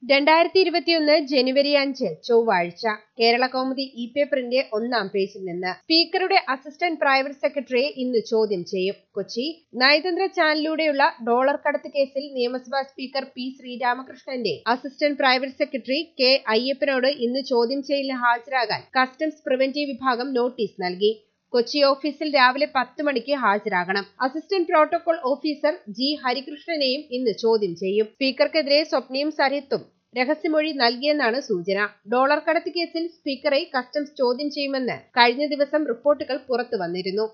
രണ്ടായിരത്തി ഇരുപത്തിയൊന്ന് ജനുവരി അഞ്ച് ചൊവ്വാഴ്ച കേരള കൗമുദി ഇ പേപ്പറിന്റെ ഒന്നാം പേജിൽ നിന്ന് സ്പീക്കറുടെ അസിസ്റ്റന്റ് പ്രൈവറ്റ് സെക്രട്ടറിയെ ഇന്ന് ചോദ്യം ചെയ്യും കൊച്ചി നയതന്ത്ര ചാനലിലൂടെയുള്ള ഡോളർ കടത്ത് കേസിൽ നിയമസഭാ സ്പീക്കർ പി ശ്രീരാമകൃഷ്ണന്റെ അസിസ്റ്റന്റ് പ്രൈവറ്റ് സെക്രട്ടറി കെ അയ്യപ്പനോട് ഇന്ന് ചോദ്യം ചെയ്യലിന് ഹാജരാകാൻ കസ്റ്റംസ് പ്രിവന്റീവ് വിഭാഗം നോട്ടീസ് നൽകി കൊച്ചി ഓഫീസിൽ രാവിലെ പത്ത് മണിക്ക് ഹാജരാകണം അസിസ്റ്റന്റ് പ്രോട്ടോകോൾ ഓഫീസർ ജി ഹരികൃഷ്ണനെയും ഇന്ന് ചോദ്യം ചെയ്യും സ്പീക്കർക്കെതിരെ സ്വപ്നയും സരിത്തും രഹസ്യമൊഴി നൽകിയെന്നാണ് സൂചന ഡോളർ കടത്ത് കേസിൽ സ്പീക്കറെ കസ്റ്റംസ് ചോദ്യം ചെയ്യുമെന്ന് കഴിഞ്ഞ ദിവസം റിപ്പോർട്ടുകൾ പുറത്തു വന്നിരുന്നു